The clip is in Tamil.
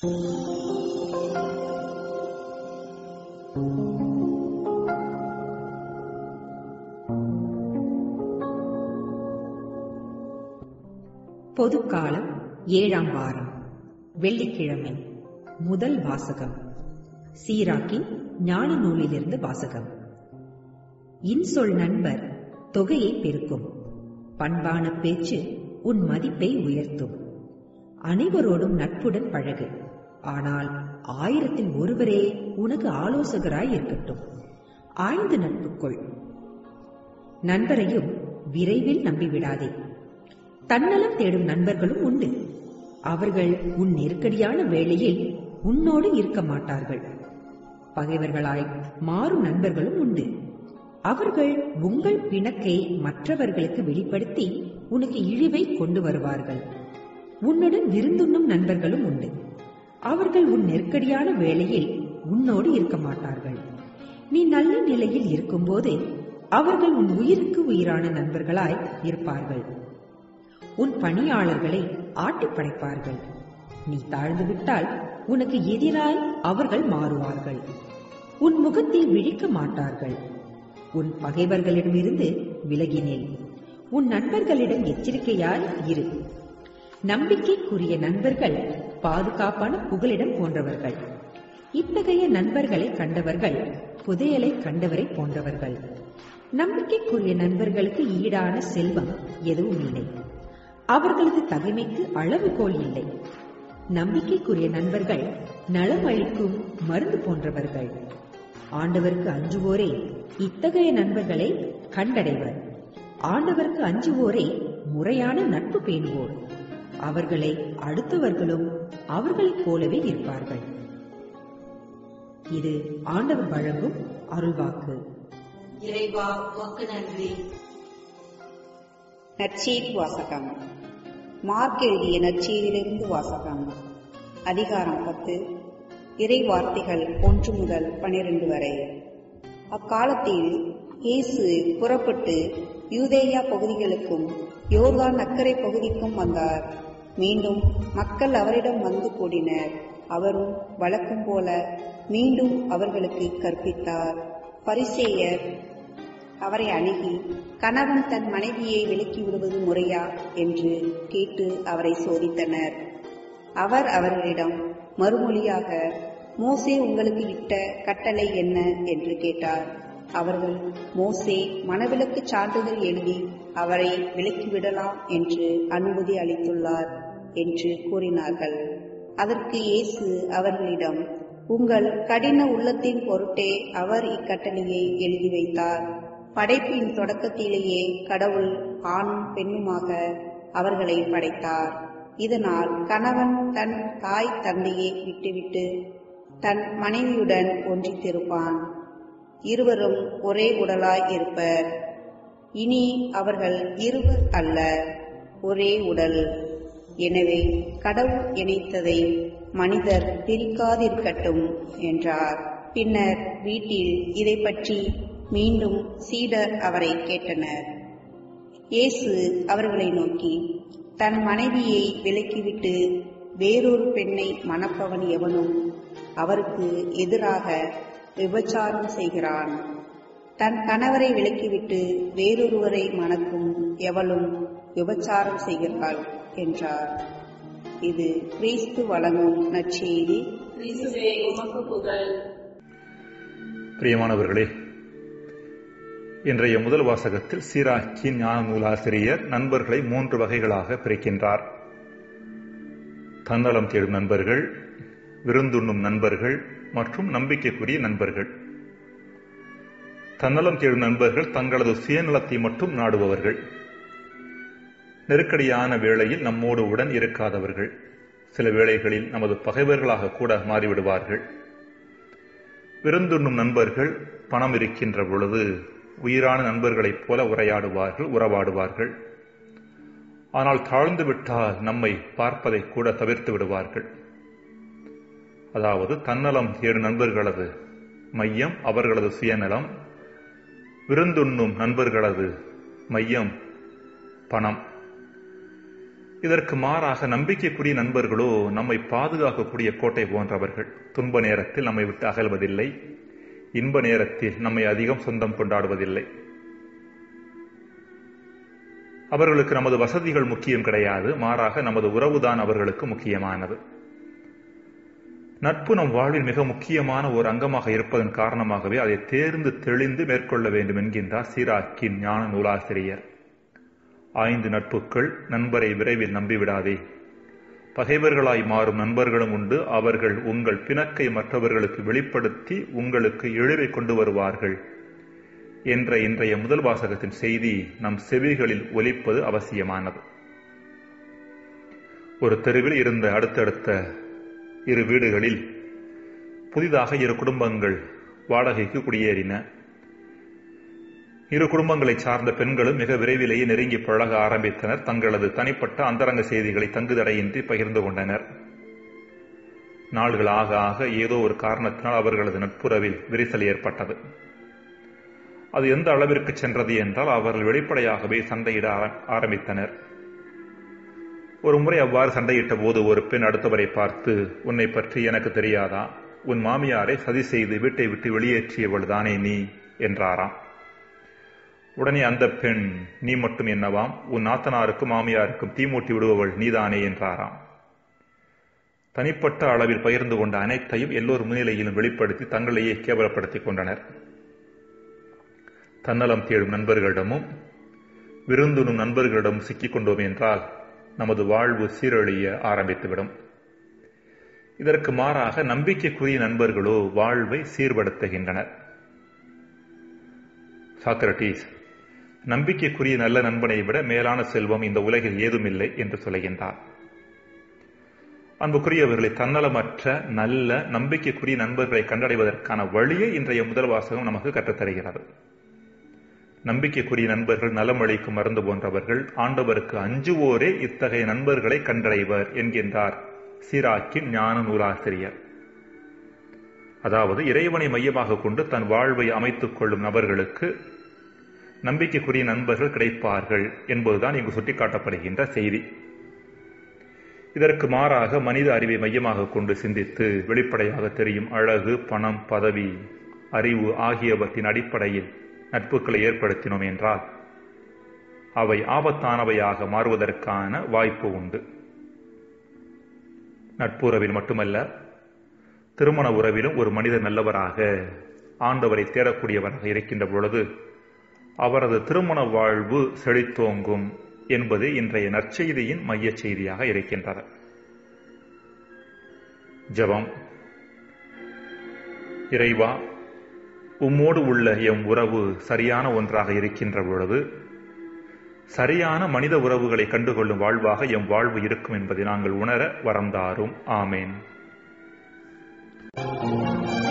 பொதுக்காலம் ஏழாம் வாரம் வெள்ளிக்கிழமை முதல் வாசகம் சீராக்கின் ஞான நூலிலிருந்து வாசகம் இன்சொல் நண்பர் தொகையை பெருக்கும் பண்பான பேச்சு உன் மதிப்பை உயர்த்தும் அனைவரோடும் நட்புடன் பழகு ஆனால் ஆயிரத்தில் ஒருவரே உனக்கு ஆலோசகராய் இருக்கட்டும் ஆய்ந்து நட்புக்குள் நண்பரையும் விரைவில் நம்பிவிடாதே தன்னலம் தேடும் நண்பர்களும் உண்டு அவர்கள் உன் நெருக்கடியான வேளையில் உன்னோடு இருக்க மாட்டார்கள் பகைவர்களாய் மாறும் நண்பர்களும் உண்டு அவர்கள் உங்கள் பிணக்கை மற்றவர்களுக்கு வெளிப்படுத்தி உனக்கு இழிவை கொண்டு வருவார்கள் உன்னுடன் விருந்துண்ணும் நண்பர்களும் உண்டு அவர்கள் உன் நெருக்கடியான வேளையில் உன்னோடு இருக்க மாட்டார்கள் நீ நல்ல நிலையில் இருக்கும்போது அவர்கள் உன் உயிருக்கு உயிரான நண்பர்களாய் இருப்பார்கள் உன் பணியாளர்களை ஆட்டி படைப்பார்கள் நீ தாழ்ந்து விட்டால் உனக்கு எதிராய் அவர்கள் மாறுவார்கள் உன் முகத்தில் விழிக்க மாட்டார்கள் உன் பகைவர்களிடமிருந்து விலகினேன் உன் நண்பர்களிடம் எச்சரிக்கையாய் இரு நம்பிக்கைக்குரிய நண்பர்கள் பாதுகாப்பான புகலிடம் போன்றவர்கள் இத்தகைய நண்பர்களை கண்டவர்கள் புதையலை கண்டவரை போன்றவர்கள் நம்பிக்கைக்குரிய நண்பர்களுக்கு ஈடான செல்வம் எதுவும் இல்லை அவர்களது தகைமைக்கு அளவுகோல் இல்லை நம்பிக்கைக்குரிய நண்பர்கள் நலம் அளிக்கும் மருந்து போன்றவர்கள் ஆண்டவருக்கு அஞ்சுவோரே இத்தகைய நண்பர்களை கண்டடைவர் ஆண்டவருக்கு அஞ்சுவோரே முறையான நட்பு பேணுவோர் அவர்களை அடுத்தவர்களும் அவர்களைப் போலவே இருப்பார்கள் இது ஆண்டவர் வழங்கும் அருள்வாக்கு இறைவா உமக்கு நன்றி நற்செய்தி வாசகம் மார்க் எழுதிய நற்செய்தியிலிருந்து வாசகம் அதிகாரம் பத்து இறை வார்த்தைகள் ஒன்று முதல் பனிரெண்டு வரை அக்காலத்தில் இயேசு புறப்பட்டு யூதேயா பகுதிகளுக்கும் யோர்தான் அக்கரை பகுதிக்கும் வந்தார் மீண்டும் மக்கள் அவரிடம் வந்து கூடினர் அவரும் வழக்கம் போல மீண்டும் அவர்களுக்கு கற்பித்தார் பரிசேயர் அவரை அணுகி கணவன் தன் மனைவியை விலக்கி விடுவது முறையா என்று கேட்டு அவரை சோதித்தனர் அவர் அவர்களிடம் மறுமொழியாக மோசே உங்களுக்கு இட்ட கட்டளை என்ன என்று கேட்டார் அவர்கள் மோசே மனவிலக்கு சான்றிதழ் எழுதி அவரை விலக்கிவிடலாம் என்று அனுமதி அளித்துள்ளார் என்று கூறினார்கள் அதற்கு இயேசு அவர்களிடம் உங்கள் கடின உள்ளத்தின் பொருட்டே அவர் இக்கட்டளையை எழுதி வைத்தார் படைப்பின் தொடக்கத்திலேயே கடவுள் ஆணும் பெண்ணுமாக அவர்களை படைத்தார் இதனால் கணவன் தன் தாய் தந்தையை விட்டுவிட்டு தன் மனைவியுடன் ஒன்றித்திருப்பான் இருவரும் ஒரே உடலாய் இருப்பர் இனி அவர்கள் இருவர் அல்ல ஒரே உடல் எனவே கடவுள் இணைத்ததை மனிதர் பிரிக்காதிருக்கட்டும் என்றார் பின்னர் வீட்டில் இதை பற்றி மீண்டும் சீடர் அவரை கேட்டனர் இயேசு அவர்களை நோக்கி தன் மனைவியை விலக்கிவிட்டு வேறொரு பெண்ணை மணப்பவன் எவனும் அவருக்கு எதிராக விபச்சாரம் செய்கிறான் தன் கணவரை விலக்கிவிட்டு வேறொருவரை மணக்கும் எவளும் விபச்சாரம் செய்கிறாள் என்றார் இது கிறிஸ்து வழங்கும் நற்செய்தி கிறிஸ்துவே உமக்கு புகழ் பிரியமானவர்களே இன்றைய முதல் வாசகத்தில் சீராக்கின் ஞான நூலாசிரியர் நண்பர்களை மூன்று வகைகளாக பிரிக்கின்றார் தன்னலம் தேடும் நண்பர்கள் விருந்துண்ணும் நண்பர்கள் மற்றும் நம்பிக்கைக்குரிய நண்பர்கள் தன்னலம் தேடும் நண்பர்கள் தங்களது சுயநலத்தை மட்டும் நாடுபவர்கள் நெருக்கடியான வேளையில் நம்மோடு உடன் இருக்காதவர்கள் சில வேளைகளில் நமது பகைவர்களாக கூட மாறிவிடுவார்கள் விருந்துண்ணும் நண்பர்கள் பணம் இருக்கின்ற பொழுது உயிரான நண்பர்களைப் போல உரையாடுவார்கள் உறவாடுவார்கள் ஆனால் தாழ்ந்து விட்டால் நம்மை பார்ப்பதை கூட தவிர்த்து விடுவார்கள் அதாவது தன்னலம் ஏழு நண்பர்களது மையம் அவர்களது சுயநலம் விருந்துண்ணும் நண்பர்களது மையம் பணம் இதற்கு மாறாக நம்பிக்கைக்குரிய நண்பர்களோ நம்மை பாதுகாக்கக்கூடிய கோட்டை போன்றவர்கள் துன்ப நேரத்தில் நம்மை விட்டு அகல்வதில்லை இன்ப நேரத்தில் நம்மை அதிகம் சொந்தம் கொண்டாடுவதில்லை அவர்களுக்கு நமது வசதிகள் முக்கியம் கிடையாது மாறாக நமது உறவுதான் அவர்களுக்கு முக்கியமானது நட்பு நம் வாழ்வில் மிக முக்கியமான ஒரு அங்கமாக இருப்பதன் காரணமாகவே அதை தேர்ந்து தெளிந்து மேற்கொள்ள வேண்டும் என்கின்றார் சீராக்கின் ஞான நூலாசிரியர் ஐந்து நட்புக்கள் நண்பரை விரைவில் நம்பிவிடாதே பகைவர்களாய் மாறும் நண்பர்களும் உண்டு அவர்கள் உங்கள் பிணக்கை மற்றவர்களுக்கு வெளிப்படுத்தி உங்களுக்கு இழிவை கொண்டு வருவார்கள் என்ற இன்றைய முதல் வாசகத்தின் செய்தி நம் செவிகளில் ஒலிப்பது அவசியமானது ஒரு தெருவில் இருந்த அடுத்தடுத்த இரு வீடுகளில் புதிதாக இரு குடும்பங்கள் வாடகைக்கு குடியேறின இரு குடும்பங்களைச் சார்ந்த பெண்களும் மிக விரைவிலேயே நெருங்கி பழக ஆரம்பித்தனர் தங்களது தனிப்பட்ட அந்தரங்க செய்திகளை தங்குதடையின்றி பகிர்ந்து கொண்டனர் நாள்கள் ஆக ஆக ஏதோ ஒரு காரணத்தினால் அவர்களது நட்புறவில் விரிசல் ஏற்பட்டது அது எந்த அளவிற்கு சென்றது என்றால் அவர்கள் வெளிப்படையாகவே சண்டையிட ஆரம்பித்தனர் ஒரு முறை அவ்வாறு சண்டையிட்ட போது ஒரு பெண் அடுத்தவரை பார்த்து உன்னை பற்றி எனக்கு தெரியாதா உன் மாமியாரை சதி செய்து வீட்டை விட்டு வெளியேற்றியவள் தானே நீ என்றாராம் உடனே அந்த பெண் நீ மட்டும் என்னவாம் உன் நாத்தனாருக்கும் மாமியாருக்கும் தீமூட்டி விடுபவள் நீதானே என்றாராம் தனிப்பட்ட அளவில் பகிர்ந்து கொண்ட அனைத்தையும் எல்லோர் முன்னிலையிலும் வெளிப்படுத்தி தங்களையே கேவலப்படுத்திக் கொண்டனர் தன்னலம் தேடும் நண்பர்களிடமும் விருந்துணும் நண்பர்களிடமும் சிக்கிக் கொண்டோம் என்றால் நமது வாழ்வு சீரழிய ஆரம்பித்துவிடும் இதற்கு மாறாக நம்பிக்கைக்குரிய நண்பர்களோ வாழ்வை சீர்படுத்துகின்றனர் சாக்ரட்டிஸ் நம்பிக்கைக்குரிய நல்ல நண்பனை விட மேலான செல்வம் இந்த உலகில் ஏதுமில்லை என்று சொல்லுகின்றார் அன்புக்குரியவர்களை தன்னலமற்ற நல்ல நம்பிக்கைக்குரிய நண்பர்களை கண்டடைவதற்கான வழியை இன்றைய முதல் வாசகம் நமக்கு கற்றுத்தருகிறது நம்பிக்கைக்குரிய நண்பர்கள் நலம் அளிக்கும் மருந்து போன்றவர்கள் ஆண்டவருக்கு அஞ்சுவோரே இத்தகைய நண்பர்களை கண்டடைவர் என்கின்றார் சீராக்கின் ஞான நூலாசிரியர் அதாவது இறைவனை மையமாக கொண்டு தன் வாழ்வை அமைத்துக் கொள்ளும் நபர்களுக்கு நம்பிக்கைக்குரிய நண்பர்கள் கிடைப்பார்கள் என்பதுதான் இங்கு சுட்டிக்காட்டப்படுகின்ற செய்தி இதற்கு மாறாக மனித அறிவை மையமாக கொண்டு சிந்தித்து வெளிப்படையாக தெரியும் அழகு பணம் பதவி அறிவு ஆகியவற்றின் அடிப்படையில் நட்புகளை ஏற்படுத்தினோம் என்றால் அவை ஆபத்தானவையாக மாறுவதற்கான வாய்ப்பு உண்டு நட்புறவில் மட்டுமல்ல திருமண உறவிலும் ஒரு மனிதர் நல்லவராக ஆண்டவரை தேடக்கூடியவராக இருக்கின்ற பொழுது அவரது திருமண வாழ்வு செழித்தோங்கும் என்பது இன்றைய நற்செய்தியின் மைய செய்தியாக இருக்கின்றது ஜபம் இறைவா உம்மோடு உள்ள எம் உறவு சரியான ஒன்றாக இருக்கின்ற பொழுது சரியான மனித உறவுகளை கண்டுகொள்ளும் வாழ்வாக எம் வாழ்வு இருக்கும் என்பதை நாங்கள் உணர வரந்தாரும் ஆமேன்